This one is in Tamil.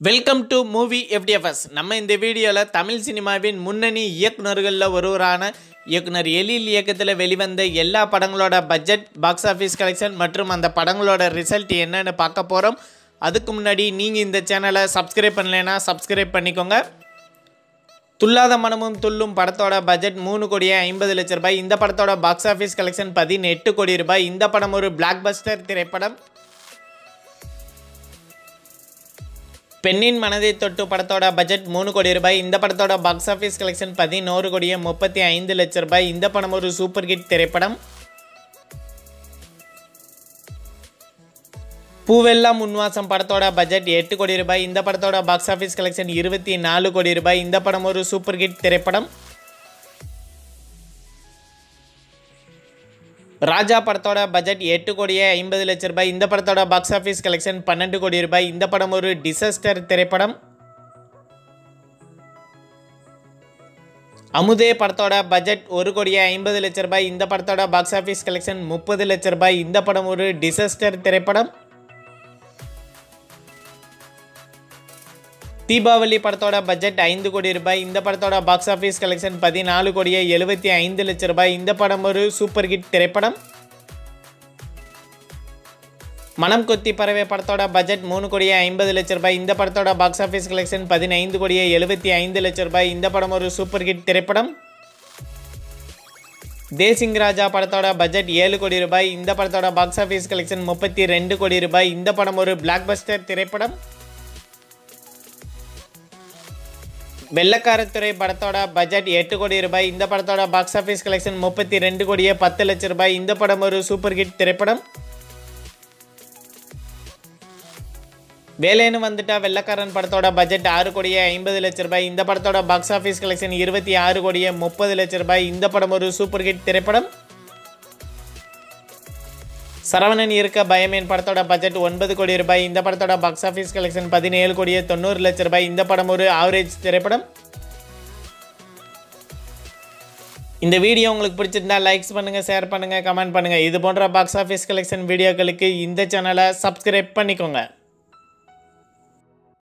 வெல்கம் டு மூவி எஃப்டிஎஃப்எஸ் நம்ம இந்த வீடியோவில் தமிழ் சினிமாவின் முன்னணி இயக்குனர்களில் ஒருவரான இயக்குனர் எழில் இயக்கத்தில் வெளிவந்த எல்லா படங்களோட பட்ஜெட் பாக்ஸ் ஆஃபீஸ் கலெக்ஷன் மற்றும் அந்த படங்களோட ரிசல்ட் என்னன்னு பார்க்க போகிறோம் அதுக்கு முன்னாடி நீங்கள் இந்த சேனலை சப்ஸ்கிரைப் பண்ணலைன்னா சப்ஸ்கிரைப் பண்ணிக்கோங்க துல்லாத மனமும் துள்ளும் படத்தோட பட்ஜெட் மூணு கோடியே ஐம்பது லட்ச ரூபாய் இந்த படத்தோட பாக்ஸ் ஆஃபீஸ் கலெக்ஷன் பதினெட்டு கோடி ரூபாய் இந்த படம் ஒரு பிளாக் பஸ்டர் திரைப்படம் பெண்ணின் மனதை தொட்டு படத்தோட பட்ஜெட் மூணு கோடி ரூபாய் இந்த படத்தோட பாக்ஸ் ஆஃபீஸ் கலெக்ஷன் பதினோரு கோடியே முப்பத்தி ஐந்து லட்ச ரூபாய் இந்த படம் ஒரு சூப்பர் ஹிட் திரைப்படம் பூவெல்லாம் உன்வாசம் படத்தோட பட்ஜெட் எட்டு கோடி ரூபாய் இந்த படத்தோட பாக்ஸ் ஆஃபீஸ் கலெக்ஷன் இருபத்தி நாலு கோடி ரூபாய் இந்த படம் ஒரு சூப்பர் ஹிட் திரைப்படம் ராஜா படத்தோட பட்ஜெட் எட்டு கோடியே ஐம்பது லட்ச ரூபாய் இந்த படத்தோட பாக்ஸ் ஆஃபீஸ் கலெக்ஷன் பன்னெண்டு கோடி ரூபாய் இந்த படம் ஒரு டிசாஸ்டர் திரைப்படம் அமுதே படத்தோட பட்ஜெட் ஒரு கோடியே ஐம்பது லட்ச ரூபாய் இந்த படத்தோட பாக்ஸ் ஆஃபீஸ் கலெக்ஷன் முப்பது லட்ச ரூபாய் இந்த படம் ஒரு டிசாஸ்டர் திரைப்படம் தீபாவளி படத்தோட பட்ஜெட் ஐந்து கோடி ரூபாய் இந்த படத்தோட பாக்ஸ் ஆஃபீஸ் கலெக்ஷன் பதினாலு கோடியே எழுபத்தி ஐந்து லட்ச ரூபாய் இந்த படம் ஒரு சூப்பர் ஹிட் திரைப்படம் மனம் கொத்தி பறவை படத்தோட பட்ஜெட் மூணு கோடியே ஐம்பது லட்ச ரூபாய் இந்த படத்தோட பாக்ஸ் ஆஃபீஸ் கலெக்ஷன் பதினைந்து கோடியே எழுபத்தி ஐந்து லட்ச ரூபாய் இந்த படம் ஒரு சூப்பர் ஹிட் திரைப்படம் தேசிங் ராஜா படத்தோட பட்ஜெட் ஏழு கோடி ரூபாய் இந்த படத்தோட பாக்ஸ் ஆஃபீஸ் கலெக்ஷன் முப்பத்தி ரெண்டு கோடி ரூபாய் இந்த படம் ஒரு பிளாக் பஸ்டர் திரைப்படம் வெள்ளக்காரத்துறை படத்தோட பட்ஜெட் எட்டு கோடி ரூபாய் இந்த படத்தோட பாக்ஸ் ஆஃபீஸ் கலெக்ஷன் முப்பத்தி ரெண்டு கோடியே பத்து லட்ச ரூபாய் இந்த படம் ஒரு சூப்பர் ஹிட் திரைப்படம் வேலைன்னு வந்துட்டா வெள்ளக்காரன் படத்தோட பட்ஜெட் ஆறு கோடியே ஐம்பது லட்ச ரூபாய் இந்த படத்தோட பாக்ஸ் ஆஃபீஸ் கலெக்ஷன் இருபத்தி ஆறு கோடியே முப்பது லட்ச ரூபாய் இந்த படம் ஒரு சூப்பர் ஹிட் திரைப்படம் சரவணன் இருக்க பயமேன் படத்தோட பட்ஜெட் ஒன்பது கோடி ரூபாய் இந்த படத்தோட பாக்ஸ் ஆஃபீஸ் கலெக்ஷன் பதினேழு கோடியே தொண்ணூறு லட்ச ரூபாய் இந்த படம் ஒரு ஆவரேஜ் திரைப்படம் இந்த வீடியோ உங்களுக்கு பிடிச்சிருந்தா லைக்ஸ் பண்ணுங்கள் ஷேர் பண்ணுங்கள் கமெண்ட் பண்ணுங்கள் இது போன்ற பாக்ஸ் ஆஃபீஸ் கலெக்ஷன் வீடியோக்களுக்கு இந்த சேனலை சப்ஸ்கிரைப் பண்ணிக்கோங்க